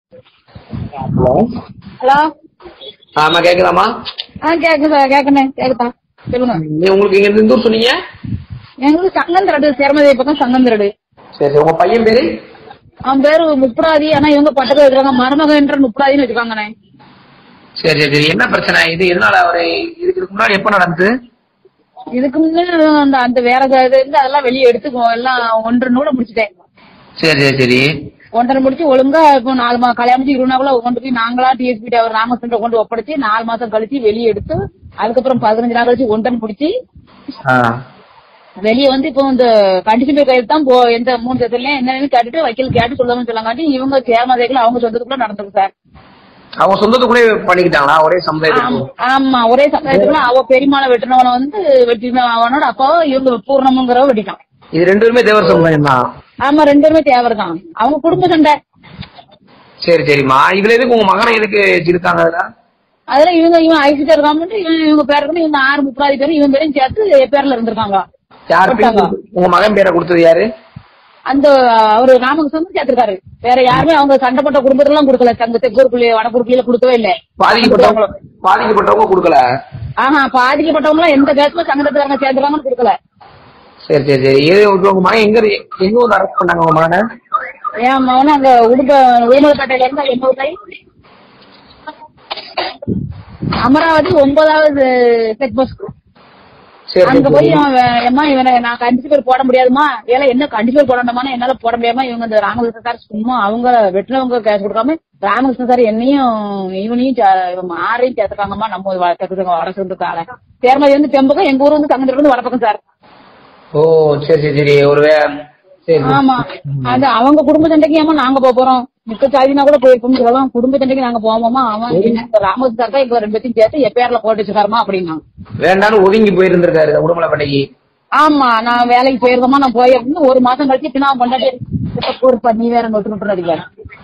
Hello hello ஆமா கேக்குதாமா ஆ கேக்குதா கேக்குனேன் கேக்குதா சொல்லுங்க நீ உங்களுக்கு இங்க இருந்து எந்த ஊர் சொன்னீங்க எங்களுக்கு சங்கந்திரடு சிரமதி பக்கம் சங்கந்திரடு சரி சரி உங்க பையன் பேரு அவன் பேரு முப்பராதி ஆனா இவங்க பட்டத்தை வச்சிருக்காங்க மருமகன்ற முப்பராதின்னு வச்சிருக்காங்கண்ணே சரி சரி சரி என்ன பிரச்சனை இது எதனால அவரு இதுக்கு இதுக்கு முன்னாடி எப்ப நடந்தது இதுக்கு முன்னாடி அந்த அந்த வேற இது இருந்து அதெல்லாம் வெளியே எடுத்து எல்லாம் ஒன்றரை நூலை முடிச்சிட்டேன் சரி சரி சரி ஒன்றரை முடிச்சு ஒழுங்கா இப்போ நாலு மாசம் கல்யாணம் முடிச்சு இருபது கொண்டு போய் நாங்களா டிஎஸ்பி அவர் ராமச்சந்திர கொண்டு ஒப்படைச்சு நாலு மாசம் கழிச்சு வெளியே எடுத்து அதுக்கப்புறம் பதினஞ்சு நாள் கழிச்சு ஒன்றரை முடிச்சு ஆ வெளியே வந்து இப்போ இந்த கண்டிஷன் கையில் தான் போ எந்த மூணு தேர்தலையும் என்னன்னு கேட்டுட்டு வக்கீல் கேட்டு சொல்லாம சொல்லாங்காட்டி இவங்க சேர்மதைகள் அவங்க சொந்தத்துக்குள்ள நடந்திருக்கு சார் அவங்க சொந்தத்துக்குள்ளே பண்ணிக்கிட்டாங்களா ஒரே சமுதாயத்துக்கு ஆமா, ஆமா ஒரே சமுதாயத்துல அவ பெரியமால வெட்டினவன வந்து வெட்டின அவனோட அப்பாவோ இவங்க பூர்ணமுங்கிறவ வெட்டிட்டான் இது ரெண்டு பேருமே தேவர் சமுதாயம் தான் ஆமா ரெண்டு பேருமே தேவர் தான் அவங்க குடும்ப சண்டை சரி சரிம்மா இதுல எதுக்கு உங்க மகனை எதுக்கு இருக்காங்க அதுல அதுல இவங்க இவன் ஐசிட்டா இருக்காமட்டு இவன் இவங்க பேருக்கு இவங்க ஆறு முப்பதாயிரம் பேரும் இவன் பேரையும் சேர்த்து என் பேர்ல இருந்திருக்காங்க யார் பேர் போட்டாங்க. உங்க மகன் பேரை கொடுத்தது யாரு அந்த அவரு ராமகிருஷ்ணன் சேர்த்திருக்காரு வேற யாருமே அவங்க சண்டை போட்ட குடும்பத்துல எல்லாம் கொடுக்கல தங்க தெற்கூருக்குள்ளே வடக்கூருக்குள்ள கொடுக்கவே இல்லை பாதிக்கப்பட்டவங்க பாதிக்கப்பட்டவங்க கொடுக்கல ஆஹா பாதிக்கப்பட்டவங்க எல்லாம் எந்த கேஸ்ல சங்கடத்துக்காரங்க சேர்ந்துருக்காங்கன்னு கொடுக்கல சரி சரி சரி இது இப்ப உங்க மகன் எங்க இரு- எங்க வந்து அரெஸ்ட் பண்ணாங்க உங்க மகனை என் மகன் அங்க உடுப்ப உடுமலைப்பேட்டையில இருந்து என்ன ஊர்ல அமராவதி ஒன்பதாவது செக் போஸ்ட் சரி அங்க சரி, போய் சரி அவன் வே- ஏம்மா இவனை நான் கண்டிச்சு பேர் போட முடியாதுமா ஏல என்ன கண்டிச்சு பேர் போடணுமான்னு என்னால போட முடியாம இவங்க இந்த ராமகிருஷ்ண சார் சும்மா அவங்க வெட்டினவங்க கேஸ் கொடுக்காம ராமகிருஷ்ண சார் என்னையும் இவனையும் சே- இவன் ஆறையும் சேர்த்துக்காங்கம்மா நம்ம வளர்த்துக்கு வட சொல்றதால சேர்மதி வந்து தெம்பக்கம் எங்க ஊர் வந்து தங்கத்துல இருந்து வடப்பக்கம் சார் ஓ சரி சரி சரி ஒரு வே- சரி சரி. ஆமா அது அவங்க குடும்ப சண்டைக்கு ஏமா நாங்க போக போறோம் மிக்க சாதினா கூட போயிருப்போம் சொல்லலாம் குடும்ப சண்டைக்கு நாங்க போவோமா அவன் இந்த ராமகிருஷ்ண சார் தான் எங்களை ரெண்டு பேத்தையும் சேர்த்து என் பேர்ல போட்டு வச்சுக்காரமா அப்படின்னா வேண்டான்னு ஒதுங்கி போயிருந்திருக்காரு உடுமலைப்பேட்டைக்கு ஆமா நான் வேலைக்கு போயிருந்தோமா நான் போயிருந்தேன் ஒரு மாசம் கழிச்சு பின்னா கொண்டாடி ஒரு பண்ணி வேற நொட்டு நொட்டு அடிக்காரு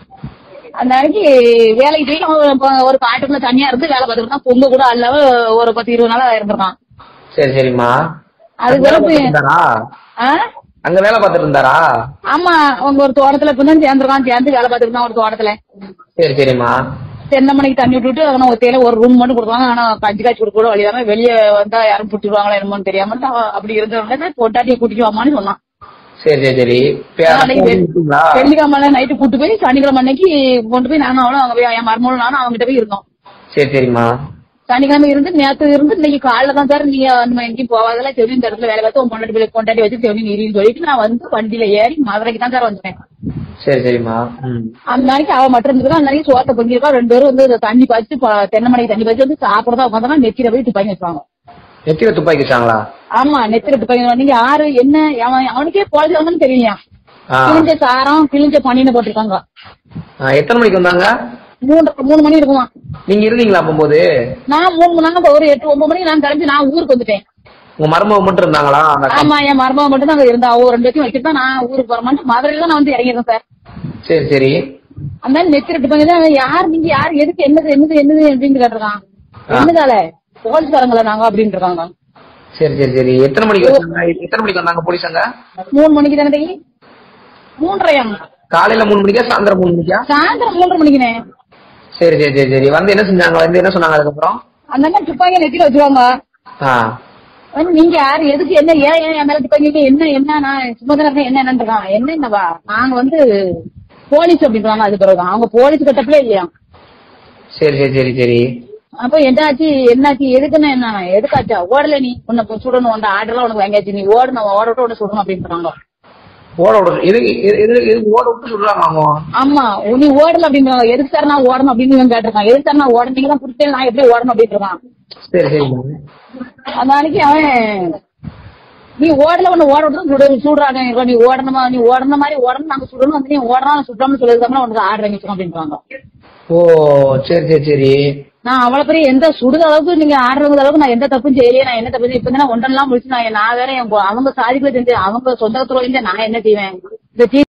அந்த அன்னைக்கு வேலைக்கு போய் அவன் இப்ப ஒரு காட்டுக்குள்ள தனியா இருந்து வேலை பார்த்துருக்கான் பொங்க கூட அல்லாம ஒரு பத்து இருபது நாளா இருந்திருக்கான் சரி சரிம்மா அதுக்கு வேலை பிறகு பார்த்துட்டு இருந்தாரா ஆ? அங்க வேலை பார்த்துட்டு இருந்தாரா ஆமா அவங்க ஒரு தோட்டத்துல இப்பதான் சேர்ந்திருக்கான் சேர்ந்து வேலை பார்த்துட்டு இருந்தான் ஒரு தோட்டத்துல சரி சரிம்மா தென்னமணிக்கு தண்ணி விட்டுட்டு அவன ஒத்தையில ஒரு ரூம் மட்டும் கொடுப்பாங்க ஆனா கஞ்சி காய்ச்சி கொடுக்க கூட வழியாம வெளியே வந்தா யாரும் புடிச்சிருவாங்களா என்னமோன்னு தெரியாம அவன் அப்படி இருந்த பொட்டாட்டியை கூட்டிட்டு வாமான்னு சொன்னான் சரி சரி சரி பே- நாளைக்கு வெ- இருக்கீங்களா? வெள்ளிக்கிழமை நைட்டு கூட்டு போய் சனிக்கிழமை அன்னைக்கு கொண்டு போய் நானும் அவளும் அங்க போய் என் மருமகளும் நானும் அவங்ககிட்ட போய் இருந்தோம் சரி சரிம்மா சனிக்கிழமை இருந்து நேத்து இருந்து இன்னைக்கு காலைல தான் சார் நீங்க அந்த மாதிரி எங்கேயும் போகாதல செவி இந்த இடத்துல வேலை பார்த்து உன் பொண்டாட்டி போய் கொண்டாடி வச்சு செவி நீரின்னு சொல்லிட்டு நான் வந்து வண்டியில ஏறி மதுரைக்கு தான் சார் வந்துட்டேன் சரி சரிம்மா ம் அந்த நாளைக்கு அவ மட்டும் இருந்திருக்கா அந்த நாளைக்கு சோத்த பொங்கிருக்கா ரெண்டு பேரும் வந்து தண்ணி பாய்ச்சி ப- தென்னை மணிக்கு தண்ணி பாய்ச்சி வந்து சாப்பிடறதா உட்காந்தா நெத்தியில போய் துப்பாக்கி வச்சுவாங்க நெத்தியில துப்பாக்கி வச்சாங்களா ஆமா நெத்தியில துப்பாக்கி நீங்க யாரு என்ன அவன் அவனுக்கே போலீஸ் வந்து தெரியலையா ஆ. கிழிஞ்ச சாரம் கிழிஞ்ச பனின்னு போட்டிருக்காங்க ஆ, எத்தனை மணிக்கு வந்தாங்க மூன்று மூணு மணி இருக்குமா நீங்க இருந்தீங்களா அப்போது நான் மூணு மணி நேரம் ஒரு எட்டு ஒன்பது மணிக்கு நான் கிளம்பி நான் ஊருக்கு வந்துட்டேன் உங்க மருமக மட்டும் இருந்தாங்களா அந்த அக்கா? ஆமா என் மருமகன் மட்டும் தான் அங்க இருந்தா அவ ரெண்டு பேரும் வச்சுட்டு தான் நான் ஊருக்கு போறேன் மதுரையில தான் நான் வந்து இறங்கிருக்கேன் சார் சரி சரி அந்த நெத்திரிட்டு பண்ணி தான் யார் நீங்க யார் எதுக்கு என்னது என்னது என்னது அப்படின்னு கேட்டிருக்கான் ஆ. என்னதால போலீஸ்காரங்கள நாங்க அப்படின்னு இருக்காங்க சரி சரி சரி எத்தனை மணிக்கு வந்தாங்க எத்தனை மணிக்கு வந்தாங்க போலீஸ் அங்க மூணு மணிக்கு தானே டேய்? மூன்றரையாம் காலையில மூணு மணிக்கா சாயந்தரம் மூணு மணிக்கா சாயந்தரம் மூன்றரை மணிக்குனே சரி சரி சரி சரி வந்து என்ன செஞ்சாங்க வந்து என்ன சொன்னாங்க அதுக்கப்புறம் அந்த அண்ணன் துப்பாக்கி நெத்தியில வச்சுருவாங்க ஆ வந்து நீங்க யாரு எதுக்கு என்ன ஏன் ஏன் என் மேல துப்பாக்கி வைக்க? என்ன என்ன நான் சும்மா தானே இருக்கேன், என்ன என்னன்னு இருக்கான் என்ன என்னவா நாங்க வந்து போலீஸ் அப்படின்றாங்க அது பிறகு அவங்க போலீஸ் கட்டப்பிலே இல்லையா சரி சரி சரி சரி அப்ப என்னாச்சு என்னாச்சு எதுக்குன்னு என்ன எதுக்காச்சா ஓடல நீ உன்னை இப்ப சுடணும் அந்த ஆர்டர்லாம் உனக்கு வாங்கியாச்சு நீ ஓடணும் ஓட விட்டு உன்னை சுடணும் அப்படின்றாங்க ஓட விட இது இது இது இது ஓட விட்டு சொல்றாங்க அவங்க ஆமா நீ ஓடல அப்படின்றாங்க எதுக்கு சார் நான் ஓடணும் அப்படின்னு இவன் கேட்டிருக்கான் எதுக்கு சார் நான் ஓடணும் நீங்க தான் குடுத்தேன் நான் எப்படி ஓடணும் அப்படின்னு இருக்கான் சரி சரி அந்த அன்னைக்கு அவன் நீ ஓடல உன்னை ஓட விட்டு சுடு சுடுறாங்க நீ ஓடணுமா நீ ஓடன மாதிரி ஓடணும் நாங்க சுடணும் வந்து நீ ஓடணும் சுடாம சொல்லிருக்காங்க உனக்கு ஆர்டர் வாங்கிச்சோம் அப்படின்றாங்க ஓ சரி சரி சரி நான் அவ்வளவு பெரிய எந்த சுடுத அளவுக்கு நீங்க ஆடுறது அளவுக்கு நான் எந்த தப்பும் செய்யலையே நான் என்ன தப்பு செய்ய- இப்ப தான் ஒன்றெல்லாம் முடிச்சு நான் நான் வேற என் பொ- அவங்க சாதிக்குள்ள செஞ்சு அவங்க சொந்தத்துல செஞ்சு நான் என்ன செய்வேன் இந்த